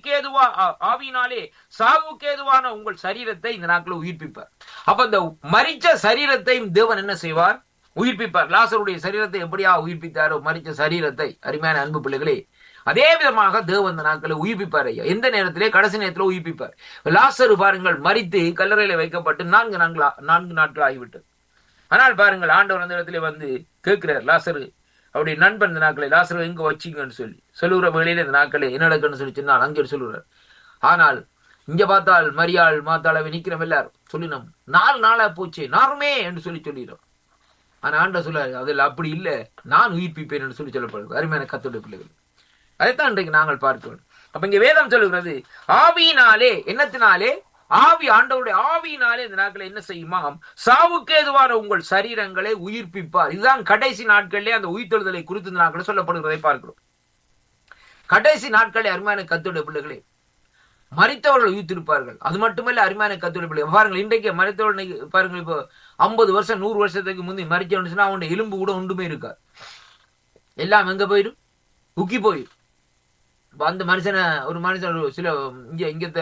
சாவுக்கு ஏதுவா ஆ- ஆவியினாலே சாவுக்கு ஏதுவான உங்கள் சரீரத்தை இந்த நாட்களில் உயிர்ப்பிப்பார் அப்ப இந்த மரிச்ச சரீரத்தையும் தேவன் என்ன செய்வார் உயிர்ப்பிப்பார் லாசருடைய சரீரத்தை எப்படியா உயிர்ப்பித்தாரோ மரிச்ச சரீரத்தை அருமையான அன்பு பிள்ளைகளே அதே விதமாக தேவன் இந்த நாட்களை உயிர்ப்பிப்பார் ஐயா எந்த நேரத்திலே கடைசி நேரத்தில் உயிர்ப்பிப்பார் லாசரு பாருங்கள் மரித்து கல்லறையில வைக்கப்பட்டு நான்கு நான்கு நான்கு நாட்கள் ஆகிவிட்டது ஆனால் பாருங்கள் ஆண்டவர் அந்த இடத்துல வந்து கேட்கிறார் லாசரு அவருடைய நண்பன் இந்த நாட்களை லாசரு எங்க வச்சிங்கன்னு சொல்லி சொல்லுகிற வேளையில இந்த நாட்களை என்ன நடக்குன்னு சொல்லி சொன்னால் அங்கே சொல்லுகிறார் ஆனால் இங்க பார்த்தால் மரியாள் மாத்தாளவை நிக்கிறோம் எல்லாரும் சொல்லினோம் நாலு நாளா போச்சு நாருமே என்று சொல்லி சொல்லிடும் ஆனா ஆண்ட சொல்ல அதில் அப்படி இல்ல நான் உயிர்ப்பிப்பேன் என்று சொல்லி சொல்லப்படுது அருமையான கத்தோட பிள்ளைகள் அதைத்தான் இன்றைக்கு நாங்கள் பார்க்கிறோம் அப்ப இங்க வேதம் சொல்லுகிறது ஆவியினாலே என்னத்தினாலே ஆவி ஆண்டவருடைய ஆவியினாலே இந்த நாட்களை என்ன செய்யுமாம் சாவுக்கு ஏதுவான உங்கள் சரீரங்களை உயிர்ப்பிப்பார் இதுதான் கடைசி நாட்களிலே அந்த உயிர்த்தெழுதலை குறித்து இந்த நாட்கள் சொல்லப்படுகிறதை பார்க்கிறோம் கடைசி நாட்களே அருமையான கத்தோட பிள்ளைகளே மறித்தவர்கள் உயிர்த்திருப்பார்கள் அது மட்டுமல்ல அருமையான கத்தோட பிள்ளை பாருங்கள் இன்றைக்கு மறித்தவர்கள் இன்னைக்கு பாருங்கள் இப்போ ஐம்பது வருஷம் நூறு வருஷத்துக்கு முந்தி மறிச்சவன்னு சொன்னா அவனுடைய எலும்பு கூட ஒன்றுமே இருக்காது எல்லாம் எங்க போயிடும் உக்கி போயிடும் இப்ப அந்த மனுஷனை ஒரு மனுஷன் ஒரு சில இங்க இங்கத்த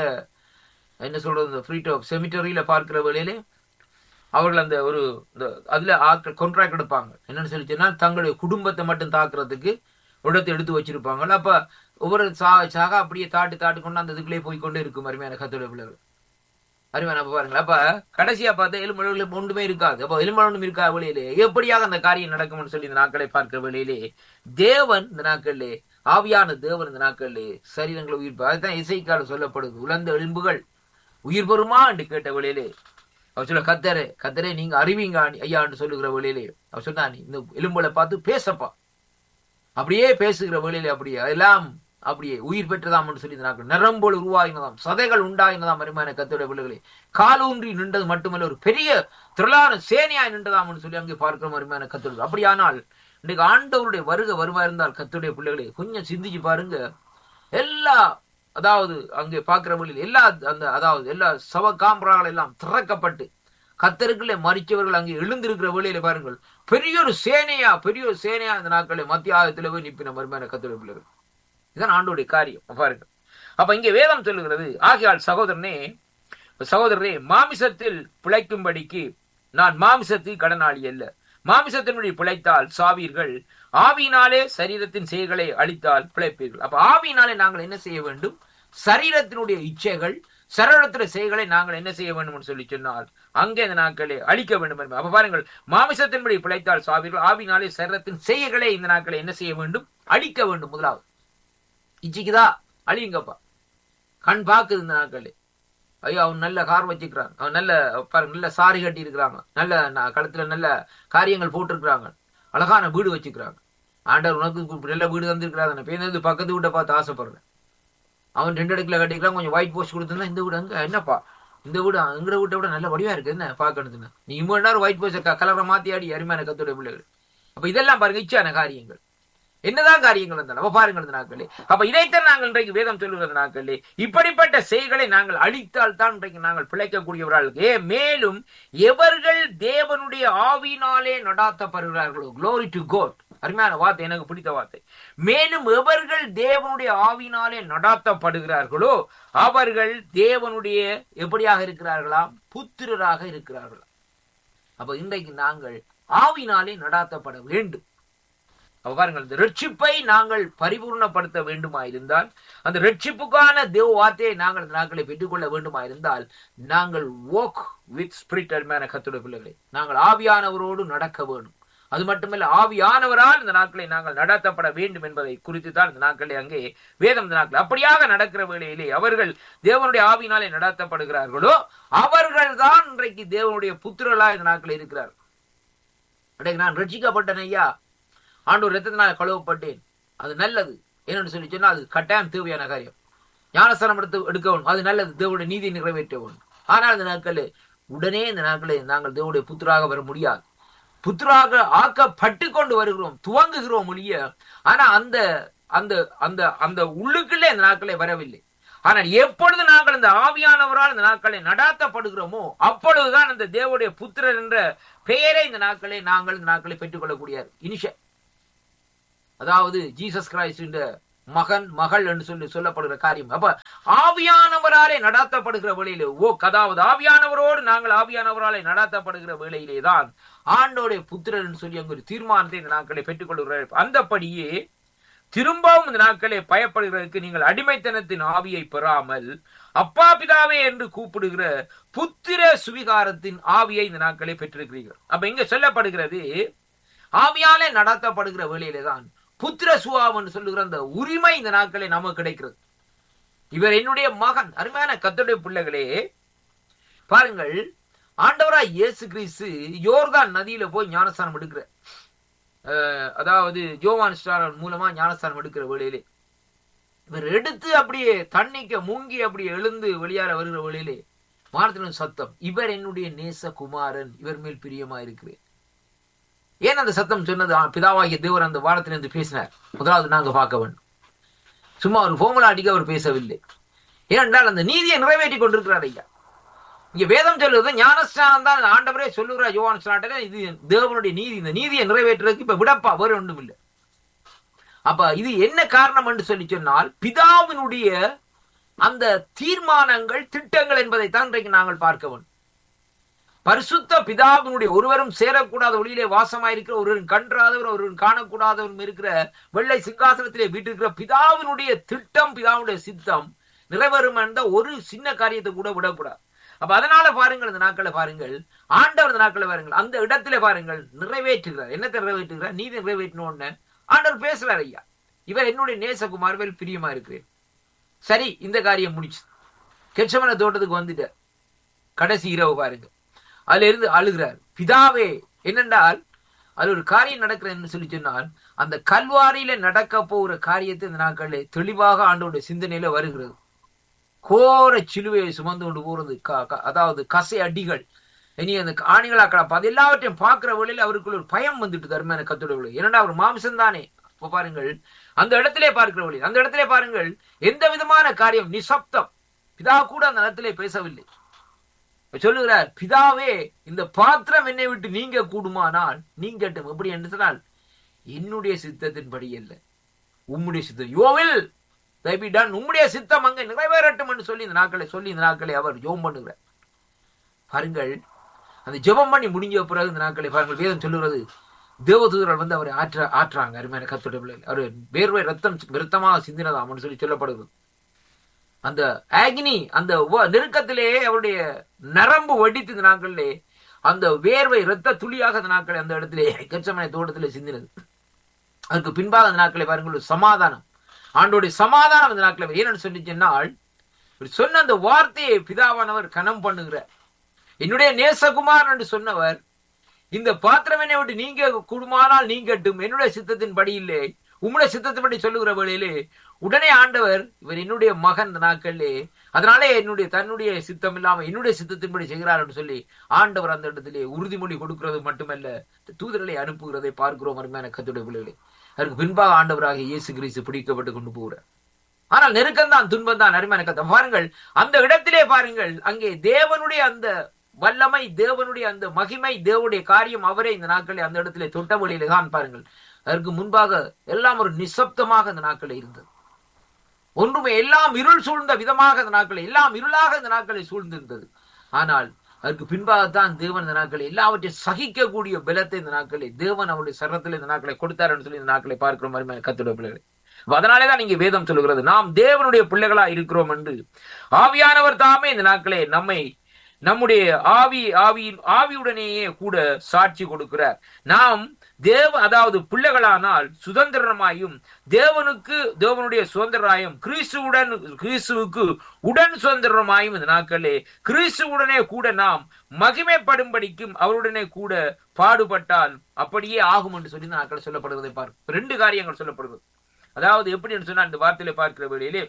என்ன சொல்றது இந்த ஃப்ரீ டாப் செமிட்டரியில பார்க்கிற வேளையிலே அவர்கள் அந்த ஒரு இந்த அதுல ஆட்கள் கான்ட்ராக்ட் எடுப்பாங்க என்னன்னு சொல்லி சொன்னா தங்களுடைய குடும்பத்தை மட்டும் தாக்குறதுக்கு இடத்தை எடுத்து வச்சிருப்பாங்க அப்ப ஒவ்வொரு சா சாக அப்படியே தாட்டு தாட்டு கொண்டு அந்த இதுக்குள்ளே போய் கொண்டே இருக்கும் அருமையான கத்தோட பிள்ளைகள் அருமையான அப்ப பாருங்களா அப்ப கடைசியா பார்த்தா எலும்பு ஒன்றுமே இருக்காது அப்போ எலும்பு ஒன்றும் இருக்கா வெளியிலே எப்படியாக அந்த காரியம் நடக்கும்னு சொல்லி இந்த நாட்களை பார்க்கிற வெளியிலே தேவன் இந்த நாட்களிலே ஆவியான தேவன் இந்த நாட்களிலே சரீரங்களை உயிர்ப்பு அதுதான் இசைக்கால சொல்லப்படுது உலர்ந்த எலும்புகள் உயிர் பெறுமா என்று கேட்ட வெளியிலே அவர் சொல்ல கத்தரே கத்தரே நீங்க அறிவீங்க ஐயா என்று சொல்லுகிற வெளியிலே அவர் சொன்னா நீ இந்த எலும்புகளை பார்த்து பேசப்பா அப்படியே பேசுகிற வேளையிலே அப்படியே எல்லாம் அப்படியே உயிர் பெற்றதாம் என்று சொல்லி நாங்கள் நரம்போல் உருவாகினதாம் சதைகள் உண்டாகினதாம் அருமையான கத்தோட பிள்ளைகளே காலூன்றி நின்றது மட்டுமல்ல ஒரு பெரிய திரளான சேனையாய் நின்றதாம் என்று சொல்லி அங்கே பார்க்கிறோம் அருமையான கத்தோடு அப்படியானால் இன்னைக்கு ஆண்டவருடைய வருகை வருவா இருந்தால் கத்துடைய பிள்ளைகளே கொஞ்சம் சிந்திச்சு பாருங்க எல்லா அதாவது அங்கே பார்க்கிற வழியில் எல்லா அந்த அதாவது எல்லா சவ காம்பராங்கள் எல்லாம் திறக்கப்பட்டு கத்தருக்குள்ளே மறிச்சவர்கள் அங்கே எழுந்திருக்கிற வேளையில பாருங்கள் பெரிய ஒரு சேனையா பெரிய ஒரு சேனையா இந்த நாட்களில் மத்திய ஆயத்துல போய் நிப்பின மருமையான கத்தருடைய பிள்ளைகள் இதுதான் ஆண்டோடைய காரியம் பாருங்க அப்ப இங்கே வேதம் சொல்லுகிறது ஆகையால் சகோதரனே சகோதரரே மாமிசத்தில் பிழைக்கும்படிக்கு நான் மாமிசத்தில் கடனாளி அல்ல மாமிசத்தினுடைய பிழைத்தால் சாவீர்கள் ஆவியினாலே சரீரத்தின் செயல்களை அழித்தால் பிழைப்பீர்கள் அப்ப ஆவியினாலே நாங்கள் என்ன செய்ய வேண்டும் சரீரத்தினுடைய இச்சைகள் சரீரத்துடைய செயல்களை நாங்கள் என்ன செய்ய வேண்டும் என்று சொல்லி சொன்னால் அங்கே இந்த நாட்களை அழிக்க வேண்டும் என்பது அப்ப பாருங்கள் மாமிசத்தின்படி பிழைத்தால் சாவீர்கள் ஆவினாலே சரீரத்தின் செயல்களை இந்த நாட்களை என்ன செய்ய வேண்டும் அழிக்க வேண்டும் முதலாவது இச்சிக்குதா அழியுங்கப்பா கண் பாக்குது இந்த நாட்களே ஐயோ அவன் நல்ல கார் வச்சுக்கிறான் அவன் நல்ல பாருங்க நல்ல சாரி கட்டி இருக்கிறாங்க நல்ல ந- கழுத்துல நல்ல காரியங்கள் போட்டிருக்கிறாங்க அழகான வீடு வச்சுக்கிறாங்க ஆண்டவர் உனக்கு நல்ல வீடு தந்திருக்கிறாங்க பேருந்து பக்கத்து வீட்டை பார்த்து ஆசைப்படுறேன் அவன் ரெண்டு அடுக்குல கட்டிக்கிறான் கொஞ்சம் ஒயிட் போஸ்ட் கொடுத்துருந்தா இந்த வீடு அங்க என்னப்பா இந்த வீடு எங்கட வீட்டை விட நல்ல வடிவா இருக்கு என்ன பாக்கணுதுன்னு நீ இவ்வளவு நேரம் ஒயிட் போஸ்ட் கலரை மாத்தி ஆடி அருமையான கத்தோட பிள்ளைகள் அப்ப இதெல்லாம் பாருங்க இச்சான காரியங்கள் என்னதான் காரியங்கள் இருந்தாலும் அப்ப பாருங்கள் இந்த நாட்களே அப்ப இதைத்தான் நாங்கள் இன்றைக்கு வேதம் சொல்லுகிறது நாட்களே இப்படிப்பட்ட செயல்களை நாங்கள் அழித்தால் தான் இன்றைக்கு நாங்கள் பிழைக்கக்கூடியவர்கள் ஏ மேலும் எவர்கள் தேவனுடைய ஆவினாலே நடாத்தப்படுகிறார்களோ glory டு கோட் அருமையான வார்த்தை எனக்கு பிடித்த வார்த்தை மேலும் எவர்கள் தேவனுடைய ஆவினாலே நடாத்தப்படுகிறார்களோ அவர்கள் தேவனுடைய எப்படியாக இருக்கிறார்களாம் புத்திரராக இருக்கிறார்களாம் அப்ப இன்றைக்கு நாங்கள் ஆவினாலே நடாத்தப்பட வேண்டும் அப்ப பாருங்கள் இந்த ரட்சிப்பை நாங்கள் பரிபூர்ணப்படுத்த வேண்டுமா இருந்தால் அந்த ரட்சிப்புக்கான தேவ வார்த்தையை நாங்கள் இந்த நாட்களை பெற்றுக்கொள்ள வேண்டுமா இருந்தால் நாங்கள் walk வித் ஸ்பிரிட் அருமையான கத்துடைய பிள்ளைகளை நாங்கள் ஆவியானவரோடு நடக்க வேண்டும் அது மட்டுமல்ல ஆவியானவரால் இந்த நாட்களை நாங்கள் நடத்தப்பட வேண்டும் என்பதை குறித்து தான் இந்த நாட்களை அங்கே வேதம் இந்த நாட்கள் அப்படியாக நடக்கிற வேளையிலே அவர்கள் தேவனுடைய ஆவினாலே நடத்தப்படுகிறார்களோ அவர்கள் தான் இன்றைக்கு தேவனுடைய புத்திரலா இந்த நாட்கள் இருக்கிறார் இன்றைக்கு நான் ரட்சிக்கப்பட்டேன் ஐயா ஆண்டவர் ரத்தத்தினால் கழுவப்பட்டேன் அது நல்லது என்னன்னு சொல்லி சொன்னா அது கட்டாயம் தேவையான காரியம் ஞானஸ்தானம் எடுத்து எடுக்கவும் அது நல்லது தேவனுடைய நீதி நிறைவேற்றவும் ஆனால் இந்த நாட்களில் உடனே இந்த நாட்களில் நாங்கள் தேவனுடைய புத்திராக வர முடியாது புத்திராக ஆக்கப்பட்டு கொண்டு வருகிறோம் துவங்குகிறோம் ஒழிய ஆனா அந்த அந்த அந்த அந்த உள்ளுக்குள்ளே இந்த நாட்களே வரவில்லை ஆனால் எப்பொழுது நாங்கள் இந்த ஆவியானவரால் இந்த நாட்களை நடாத்தப்படுகிறோமோ அப்பொழுதுதான் இந்த தேவனுடைய புத்திரர் என்ற பெயரை இந்த நாட்களை நாங்கள் இந்த நாட்களை பெற்றுக்கொள்ளக்கூடிய இனிஷ அதாவது ஜீசஸ் கிரைஸ்ட் மகன் மகள் என்று சொல்லி சொல்லப்படுகிற காரியம் அப்ப ஆவியானவராலே நடத்தப்படுகிற வேளையிலே ஓ அதாவது ஆவியானவரோடு நாங்கள் ஆவியானவராலே நடத்தப்படுகிற வேளையிலே தான் ஆண்டோடைய புத்திரர் என்று சொல்லி அங்கு ஒரு தீர்மானத்தை இந்த நாட்களை பெற்றுக் கொள்கிறார் அந்தபடியே திரும்பவும் இந்த நாட்களே பயப்படுகிறதுக்கு நீங்கள் அடிமைத்தனத்தின் ஆவியை பெறாமல் அப்பா பிதாவே என்று கூப்பிடுகிற புத்திர சுவிகாரத்தின் ஆவியை இந்த நாட்களே பெற்றிருக்கிறீர்கள் அப்ப இங்க சொல்லப்படுகிறது ஆவியாலே நடத்தப்படுகிற வேளையிலே தான் புத்திர சுவாம் என்று சொல்லுகிற அந்த உரிமை இந்த நாட்களே நமக்கு கிடைக்கிறது இவர் என்னுடைய மகன் அருமையான கத்தருடைய பிள்ளைகளே பாருங்கள் ஆண்டவராய் இயேசு கிறிஸ்து யோர்தான் நதியில போய் ஞானஸ்தானம் எடுக்கிற அஹ், அதாவது ஜோவான் ஸ்டாரன் மூலமா ஞானஸ்தானம் எடுக்கிற வேளையிலே இவர் எடுத்து அப்படியே தண்ணிக்க மூங்கி அப்படியே எழுந்து வெளியார வருகிற வேளையிலே வானத்தின் சத்தம் இவர் என்னுடைய நேச குமாரன் இவர் மேல் பிரியமா இருக்கிறேன் ஏன் அந்த சத்தம் சொன்னது ஆ, பிதாவாகிய தேவர் அந்த வானத்திலிருந்து பேசினார் முதலாவது நாங்க பார்க்க வேண்டும் சும்மா ஒரு ஃபோமுலா அடிக்க அவர் பேசவில்லை ஏனென்றால் அந்த நீதியை நிறைவேற்றி கொண்டிருக்கிறார் ஐயா இங்க வேதம் சொல்லுறது ஞானஸ்தானம் தான் ஆண்டவரே சொல்லுகிறார் யோவான் ஸ்நாட்டரே இது தேவனுடைய நீதி இந்த நீதியை நிறைவேற்றுறதுக்கு இப்ப விடப்பா வேற ஒன்றும் இல்லை அப்ப இது என்ன காரணம் என்று சொல்லி சொன்னால் பிதாவினுடைய அந்த தீர்மானங்கள் திட்டங்கள் என்பதைத்தான் இன்றைக்கு நாங்கள் பார்க்க வேண்டும் பரிசுத்த பிதாவினுடைய ஒருவரும் சேரக்கூடாத ஒளியிலே வாசமாயிருக்கிற ஒருவரும் கன்றாதவர் ஒருவரும் காணக்கூடாதவரும் இருக்கிற வெள்ளை சிங்காசனத்திலே வீட்டிருக்கிற பிதாவினுடைய திட்டம் பிதாவுடைய சித்தம் நிறைவேறும் என்ற ஒரு சின்ன காரியத்தை கூட விடக்கூடாது அப்ப அதனால பாருங்கள் இந்த நாட்களை பாருங்கள் ஆண்டவர் இந்த நாட்களை பாருங்கள் அந்த இடத்திலே பாருங்கள் நிறைவேற்றுகிறார் என்னத்தை நிறைவேற்றுகிறார் நீதி நிறைவேற்றின உடனே ஆண்டவர் பேசுறார் ஐயா இவர் என்னுடைய நேசகுமார் மேல் பிரியமா இருக்கிறேன் சரி இந்த காரியம் முடிச்சு கெச்சமன தோட்டத்துக்கு வந்துட்டார் கடைசி இரவு பாருங்க அதுல இருந்து அழுகிறார் பிதாவே என்னென்றால் அது ஒரு காரியம் நடக்கிறதுன்னு சொல்லி சொன்னால் அந்த கல்வாரியில நடக்க போகிற காரியத்தை இந்த நாட்களிலே தெளிவாக ஆண்டோட சிந்தனையில வருகிறது கோர சிலுவையை சுமந்து கொண்டு போறது க- க- அதாவது கசை அடிகள் இனி அந்த ஆணிகளா கிடப்பா அது எல்லாவற்றையும் பார்க்கிற வழியில் அவருக்குள்ள ஒரு பயம் வந்துட்டு தருமையான கத்துடைய ஏன்னா அவர் மாம்சம் தானே இப்ப பாருங்கள் அந்த இடத்திலே பார்க்கிற வழி அந்த இடத்திலே பாருங்கள் எந்த விதமான காரியம் நிசப்தம் பிதா கூட அந்த இடத்திலே பேசவில்லை இப்ப சொல்லுகிறார் பிதாவே இந்த பாத்திரம் என்னை விட்டு நீங்க கூடுமானால் நீங்கட்டும் எப்படி என்று சொன்னால் என்னுடைய சித்தத்தின்படி அல்ல உம்முடைய சித்தம் யோவில் பி டன் உம்முடைய சித்தம் அங்க நிறைவேறட்டும் என்று சொல்லி இந்த நாட்களை சொல்லி இந்த நாட்களை அவர் ஜோம் பண்ணுகிறார் பாருங்கள் அந்த ஜெபம் பண்ணி முடிஞ்ச பிறகு இந்த நாட்களை பாருங்கள் வேதம் சொல்லுகிறது தேவதூதர்கள் வந்து அவரை ஆற்ற ஆற்றாங்க அருமையான கத்துடைய பிள்ளைகள் அவர் வேர்வை ரத்தம் ரத்தமாக சிந்தினதாம்னு சொல்லி சொல்லப்படுகிறது அந்த ஆகினி அந்த உவ- நெருக்கத்திலே அவருடைய நரம்பு வடித்து இந்த நாட்களிலே அந்த வேர்வை இரத்த துளியாக அந்த நாட்களை அந்த இடத்திலே கச்சமனை தோட்டத்திலே சிந்தினது அதுக்கு பின்பாக அந்த நாட்களை பாருங்கள் ஒரு சமாதானம் ஆண்டோடைய சமாதானம் அந்த நாட்களை ஏன்னு சொல்லி சொன்னால் இவர் சொன்ன அந்த வார்த்தையை பிதாவானவர் கனம் பண்ணுகிறார் என்னுடைய நேசகுமார் என்று சொன்னவர் இந்த பாத்திரம் என்னை விட்டு நீங்க கூடுமானால் நீங்கட்டும் என்னுடைய சித்தத்தின் படி இல்லை உம்முடைய சித்தத்தின்படி சொல்லுகிற வேளையிலே உடனே ஆண்டவர் இவர் என்னுடைய மகன் இந்த நாட்களிலே அதனாலே என்னுடைய தன்னுடைய சித்தம் இல்லாம என்னுடைய சித்தத்தின்படி செய்கிறார் என்று சொல்லி ஆண்டவர் அந்த இடத்திலே உறுதிமொழி கொடுக்கிறது மட்டுமல்ல தூதர்களை அனுப்புகிறதை பார்க்கிறோம் அருமையான கத்துடைய பிள்ளைகளே அதற்கு பின்பாக ஆண்டவராக இயேசு கிறிஸ்து பிடிக்கப்பட்டு கொண்டு போகிறார் ஆனால் நெருக்கம் தான் துன்பம் தான் அருமையான கதை பாருங்கள் அந்த இடத்திலே பாருங்கள் அங்கே தேவனுடைய அந்த வல்லமை தேவனுடைய அந்த மகிமை தேவனுடைய காரியம் அவரே இந்த நாட்களில் அந்த இடத்திலே தொட்ட வழியிலே தான் பாருங்கள் அதற்கு முன்பாக எல்லாம் ஒரு நிசப்தமாக இந்த நாட்களில் இருந்தது ஒன்றுமே எல்லாம் இருள் சூழ்ந்த விதமாக இந்த நாட்களில் எல்லாம் இருளாக இந்த நாட்களில் சூழ்ந்திருந்தது ஆனால் அதற்கு பின்பாகத்தான் தேவன் இந்த நாட்களை எல்லாவற்றையும் சகிக்கக்கூடிய பலத்தை இந்த நாட்களை தேவன் அவருடைய சரத்தில் இந்த நாட்களை கொடுத்தார் சொல்லி இந்த நாட்களை பார்க்கிற மாதிரி கத்துடைய பிள்ளைகளை அப்ப அதனாலேதான் இங்கே வேதம் சொல்லுகிறது நாம் தேவனுடைய பிள்ளைகளா இருக்கிறோம் என்று ஆவியானவர் தாமே இந்த நாட்களே நம்மை நம்முடைய ஆவி ஆவியின் ஆவியுடனேயே கூட சாட்சி கொடுக்கிறார் நாம் தேவ அதாவது பிள்ளைகளானால் சுதந்திரமாயும் தேவனுக்கு தேவனுடைய சுதந்திராயும் கிறிஸ்துவுடன் கிறிஸ்துவுக்கு உடன் சுதந்திரமாயும் இந்த நாட்களே கிறிஸ்துவுடனே கூட நாம் மகிமைப்படும்படிக்கும் அவருடனே கூட பாடுபட்டால் அப்படியே ஆகும் என்று சொல்லி இந்த நாட்கள் சொல்லப்படுவதை பார்க்க ரெண்டு காரியங்கள் சொல்லப்படுகிறது அதாவது எப்படி சொன்னா இந்த வார்த்தையில பார்க்கிற வேளையிலே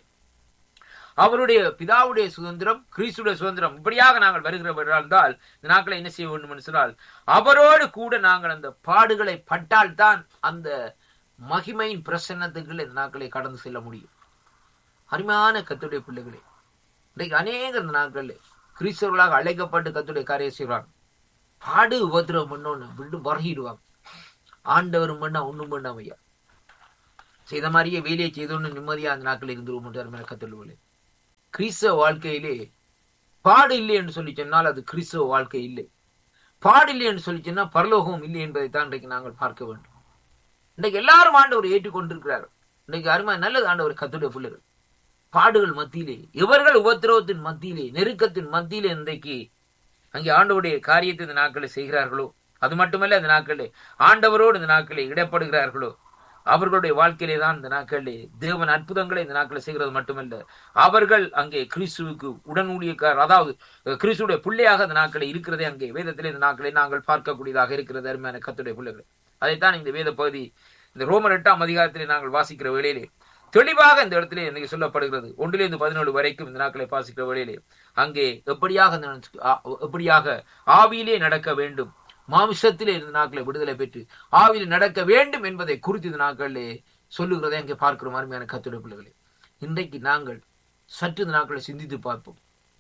அவருடைய பிதாவுடைய சுதந்திரம் கிறிஸ்துடைய சுதந்திரம் இப்படியாக நாங்கள் வருகிறவர்கள் இருந்தால் இந்த நாட்களை என்ன செய்ய வேண்டும் என்று சொன்னால் அவரோடு கூட நாங்கள் அந்த பாடுகளை பட்டால் தான் அந்த மகிமையின் பிரசன்னத்துக்குள் இந்த நாட்களை கடந்து செல்ல முடியும் அருமையான கத்துடைய பிள்ளைகளே இன்றைக்கு அநேக இந்த நாட்களில் கிறிஸ்தவர்களாக அழைக்கப்பட்டு கத்துடைய காரியம் செய்வாங்க பாடு உபத்திரவம் பண்ணோன்னு விட்டு வரகிடுவாங்க ஆண்டவரும் பண்ணா ஒண்ணும் பண்ணாம ஐயா செய்த மாதிரியே வேலையை செய்தோன்னு நிம்மதியா அந்த நாட்கள் இருந்துருவோம் என்று அருமையான கத்துள்ளவர்களே கிறிஸ்தவ வாழ்க்கையிலே பாடு இல்லை என்று சொல்லி சொன்னால் அது கிறிஸ்தவ வாழ்க்கை இல்லை பாடு இல்லை என்று சொல்லி சொன்னால் பரலோகம் இல்லை என்பதை தான் இன்றைக்கு நாங்கள் பார்க்க வேண்டும் இன்றைக்கு எல்லாரும் ஆண்டவர் ஏற்றுக்கொண்டிருக்கிறார் இன்றைக்கு அருமை நல்லது ஆண்டவர் கத்துடைய பிள்ளைகள் பாடுகள் மத்தியிலே இவர்கள் உபத்திரவத்தின் மத்தியிலே நெருக்கத்தின் மத்தியிலே இன்றைக்கு அங்கே ஆண்டவருடைய காரியத்தை இந்த நாட்களை செய்கிறார்களோ அது மட்டுமல்ல இந்த நாட்களே ஆண்டவரோடு இந்த நாட்களை இடப்படுகிறார்களோ அவர்களுடைய வாழ்க்கையிலே தான் இந்த நாட்களிலே தேவன் அற்புதங்களை இந்த நாட்களை செய்கிறது மட்டுமல்ல அவர்கள் அங்கே கிறிஸ்துவுக்கு உடன் ஊழியக்கார் அதாவது கிறிஸ்துடைய பிள்ளையாக இந்த நாட்களை இருக்கிறதே அங்கே வேதத்திலே இந்த நாட்களை நாங்கள் பார்க்கக்கூடியதாக இருக்கிறது அருமையான கத்துடைய பிள்ளைகள் அதைத்தான் இந்த வேத பகுதி இந்த ரோமர் எட்டாம் அதிகாரத்திலே நாங்கள் வாசிக்கிற வேளையிலே தெளிவாக இந்த இடத்திலே இன்னைக்கு சொல்லப்படுகிறது ஒன்றிலிருந்து பதினேழு வரைக்கும் இந்த நாட்களை வாசிக்கிற வேளையிலே அங்கே எப்படியாக எப்படியாக ஆவியிலே நடக்க வேண்டும் மாமிசத்திலே இருந்த நாட்களை விடுதலை பெற்று ஆவியில் நடக்க வேண்டும் என்பதை குறித்து இந்த நாட்களிலே சொல்லுகிறதை அங்கே பார்க்கிறோம் அருமையான கத்துடைய பிள்ளைகளே இன்றைக்கு நாங்கள் சற்று இந்த நாட்களை சிந்தித்து பார்ப்போம்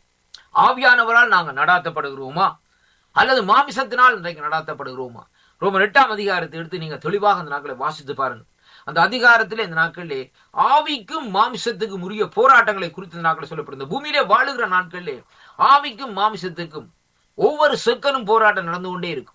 ஆவியானவரால் நாங்கள் நடாத்தப்படுகிறோமா அல்லது மாமிசத்தினால் இன்றைக்கு நடாத்தப்படுகிறோமா ரொம்ப எட்டாம் அதிகாரத்தை எடுத்து நீங்க தெளிவாக அந்த நாட்களை வாசித்து பாருங்க அந்த அதிகாரத்தில் இந்த நாட்களிலே ஆவிக்கும் மாமிசத்துக்கும் உரிய போராட்டங்களை குறித்து இந்த நாட்களை சொல்லப்படும் இந்த பூமியிலே வாழுகிற நாட்களிலே ஆவிக்கும் மாமிசத்துக்கும் ஒவ்வொரு செக்கனும் போராட்டம் நடந்து கொண்டே இருக்கும்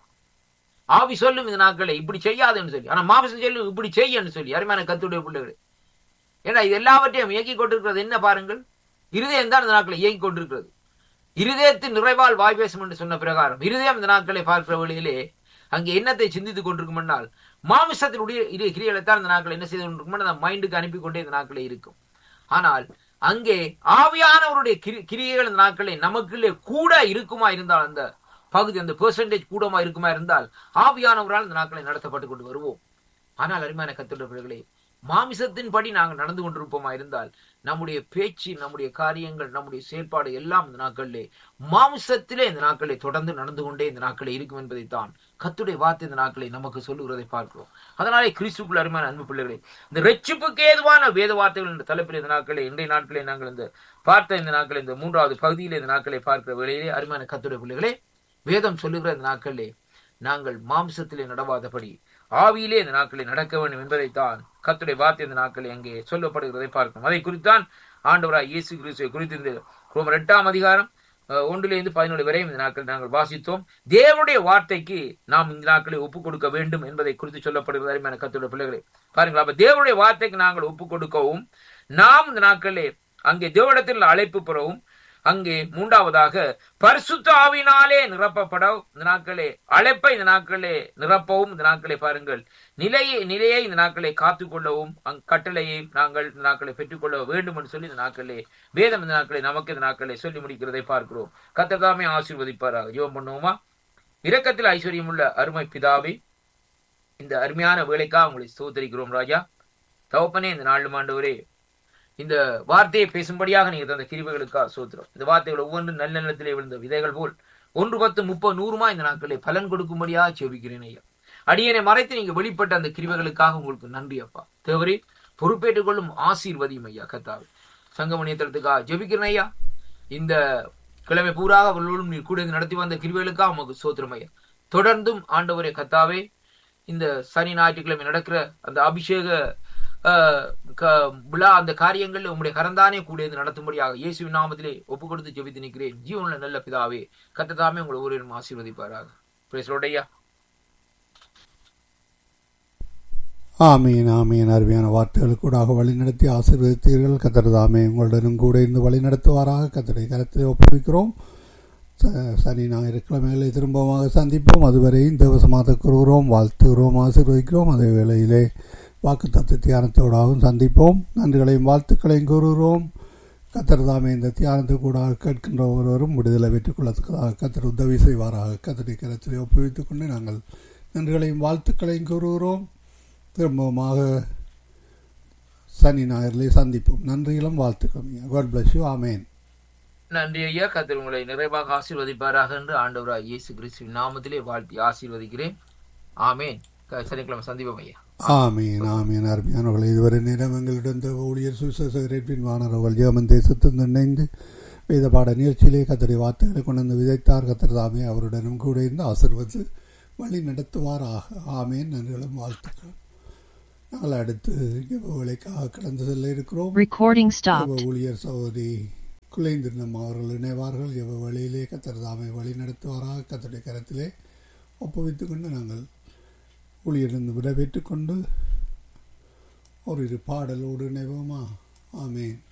ஆவி சொல்லும் இந்த நாட்களை இப்படி செய்யாதுன்னு சொல்லி ஆனா மாமிசம் சொல்லும் இப்படி செய்யன்னு சொல்லி அருமையான கத்துடைய பிள்ளைகள் ஏன்னா இது எல்லாவற்றையும் இயக்கி கொண்டிருக்கிறது என்ன பாருங்கள் இருதயம் தான் இந்த நாட்களை இயங்கி கொண்டிருக்கிறது இருதயத்தின் நிறைவால் வாய் பேசும் என்று சொன்ன பிரகாரம் இருதயம் இந்த நாட்களை பார்க்கிற வழியிலே அங்கே என்னத்தை சிந்தித்துக் கொண்டிருக்கும் என்றால் மாமிசத்தினுடைய இரு கிரியைகளை தான் இந்த நாட்கள் என்ன செய்து கொண்டிருக்கும் அந்த மைண்டுக்கு அனுப்பி கொண்டே இந்த நாட்களே இருக்கும் ஆனால் அங்கே ஆவியானவருடைய கிரியைகள் இந்த நாட்களே நமக்குள்ளே கூட இருக்குமா இருந்தால் அந்த பகுதி அந்த பெர்சன்டேஜ் கூடமா இருக்குமா இருந்தால் ஆவியானவரால் இந்த நாட்களை நடத்தப்பட்டு கொண்டு வருவோம் ஆனால் அருமையான கத்துள்ள பிள்ளைகளே மாமிசத்தின் படி நாங்கள் நடந்து கொண்டிருப்போமா இருந்தால் நம்முடைய பேச்சு நம்முடைய காரியங்கள் நம்முடைய செயல்பாடு எல்லாம் இந்த நாட்களிலே மாமிசத்திலே இந்த நாட்களை தொடர்ந்து நடந்து கொண்டே இந்த நாட்களை இருக்கும் என்பதைத்தான் கத்துடைய வார்த்தை இந்த நாட்களை நமக்கு சொல்லுகிறதை பார்க்கிறோம் அதனாலே கிறிஸ்துக்குள் அருமையான அன்பு பிள்ளைகளே இந்த ரெச்சிப்புக்கு ஏதுவான வேத வார்த்தைகள் என்ற தலைப்பில் இந்த நாட்களை இன்றைய நாட்களை நாங்கள் இந்த பார்த்த இந்த நாட்களை இந்த மூன்றாவது பகுதியில் இந்த நாட்களை பார்க்கிற வேளையிலே அருமையான கத்துடைய பிள்ளைகளே வேதம் சொல்லுகிற இந்த நாட்களிலே நாங்கள் மாம்சத்திலே நடவாதபடி ஆவியிலே இந்த நாட்களை நடக்க வேண்டும் என்பதைத்தான் கத்துடைய வார்த்தை இந்த நாட்களை அங்கே சொல்லப்படுகிறதை பார்க்கணும் அதை குறித்தான் ஆண்டவராய் இயேசு கிறிஸ்துவை குறித்து இந்த ரோமர் எட்டாம் அதிகாரம் ஒன்றிலிருந்து பதினொன்று வரையும் இந்த நாட்கள் நாங்கள் வாசித்தோம் தேவனுடைய வார்த்தைக்கு நாம் இந்த நாட்களை ஒப்புக் கொடுக்க வேண்டும் என்பதை குறித்து சொல்லப்படுகிறது அருமையான கத்துடைய பிள்ளைகளே பாருங்களா அப்ப தேவனுடைய வார்த்தைக்கு நாங்கள் ஒப்புக் கொடுக்கவும் நாம் இந்த நாட்களே அங்கே தேவனிடத்தில் அழைப்பு பெறவும் அங்கே மூன்றாவதாக பரிசுத்த ஆவினாலே நிரப்பப்பட இந்த நாட்களே அழைப்பை இந்த நாட்களே நிரப்பவும் இந்த நாட்களை பாருங்கள் நிலையை நிலையை இந்த நாட்களை காத்துக்கொள்ளவும் அங் கட்டளையை நாங்கள் இந்த நாட்களை பெற்றுக்கொள்ள வேண்டும் என்று சொல்லி இந்த நாட்களே வேதம் இந்த நாட்களை நமக்கு இந்த நாட்களை சொல்லி முடிக்கிறதை பார்க்கிறோம் கத்ததாமே ஆசீர்வதிப்பாராக ஜோம் பண்ணுவோமா இரக்கத்தில் ஐஸ்வர்யம் உள்ள அருமை பிதாவே இந்த அருமையான வேலைக்காக உங்களை சோதரிக்கிறோம் ராஜா தவப்பனே இந்த நாலு ஆண்டவரே இந்த வார்த்தையை பேசும்படியாக நீங்க தந்த கிருபைகளுக்காக சோத்திரம் இந்த வார்த்தைகள் ஒவ்வொன்றும் நல்ல நிலத்திலே விழுந்த விதைகள் போல் ஒன்று பத்து முப்பது நூறுமா இந்த நாட்களை பலன் கொடுக்கும்படியாக செவிக்கிறேன் ஐயா அடியனை மறைத்து நீங்க வெளிப்பட்ட அந்த கிருபைகளுக்காக உங்களுக்கு நன்றி அப்பா தேவரே பொறுப்பேற்றுக் கொள்ளும் ஆசீர்வதியும் ஐயா கத்தாவே சங்கமணியத்திரத்துக்காக ஜெபிக்கிறேன் ஐயா இந்த கிழமை பூராக அவர்களோடும் நீர் கூட நடத்தி வந்த கிருபைகளுக்காக உமக்கு சோத்திரம் ஐயா தொடர்ந்தும் ஆண்டவரே கத்தாவே இந்த சனி ஞாயிற்றுக்கிழமை நடக்கிற அந்த அபிஷேக விழா அந்த காரியங்கள் உங்களுடைய கரந்தானே கூட நடத்தும்படியாக இயேசுவின் நாமத்திலே ஒப்பு கொடுத்து ஜெபித்து நிற்கிறேன் ஜீவனுள்ள நல்ல பிதாவே கத்ததாமே உங்களை ஒருவரும் ஆசீர்வதிப்பாராக பேசுறோடையா ஆமீன் ஆமீன் அருமையான வார்த்தைகளுக்கூடாக வழிநடத்தி ஆசீர்வதித்தீர்கள் கத்தர்தாமே உங்களுடனும் கூட இருந்து வழிநடத்துவாராக கத்தரை கரத்திலே ஒப்புவிக்கிறோம் சனி ஞாயிறு கிழமைகளை திரும்பமாக சந்திப்போம் அதுவரை தேவசமாக கூறுகிறோம் வாழ்த்துகிறோம் ஆசீர்வதிக்கிறோம் அதே வேளையிலே வாக்கு தத்துவ தியானத்தோடாகவும் சந்திப்போம் நன்றிகளையும் வாழ்த்துக்களையும் கூறுகிறோம் கத்தர் தாமே இந்த தியானத்தை கூட கேட்கின்ற ஒருவரும் விடுதலை பெற்றுக் கொள்ளத்தக்கதாக கத்தர் உதவி செய்வாராக கத்தரை கரத்திலே ஒப்புவித்துக் கொண்டு நாங்கள் நன்றிகளையும் வாழ்த்துக்களையும் கூறுகிறோம் திரும்பமாக சனி ஞாயிறிலே சந்திப்போம் நன்றிகளும் வாழ்த்துக்களும் காட் பிளஸ் யூ ஆமேன் நன்றி ஐயா கத்தர் உங்களை நிறைவாக ஆசீர்வதிப்பாராக என்று ஆண்டவராக இயேசு கிறிஸ்துவின் நாமத்திலே வாழ்த்தி ஆசீர்வதிக்கிறேன் ஆமேன் சனிக்கிழமை சந்திப்போம் ஐயா ஆமீன் ஆமீன் அருமையானவர்கள் இதுவரை நேரம் எங்களிடம் இந்த ஊழியர் சுசேரேட்பின் வானவர்கள் ஜெர்மன் தேசத்திலிருந்து இணைந்து வேத பாட நிகழ்ச்சியிலே கத்தரை வார்த்தைகளை கொண்டு வந்து விதைத்தார் கத்தர் தாமே அவருடனும் கூட இருந்து ஆசிர்வது வழி நடத்துவாராக ஆமேன் நன்றிகளும் வாழ்த்துக்கள் நாங்கள் அடுத்து ஜெப வேலைக்காக கடந்து செல்ல இருக்கிறோம் Recording ஜெப stopped. ஊழியர் சகோதரி குலைந்திருந்தம் அவர்கள் இணைவார்கள் ஜெப வழியிலே கத்தர் தாமை வழி நடத்துவாராக கத்தருடைய கரத்திலே ஒப்புவித்துக் கொண்டு நாங்கள் ஊழியரிலிருந்து விடைபெற்றுக் கொண்டு ஒரு இரு பாடலோடு இணைவோமா ஆமேன்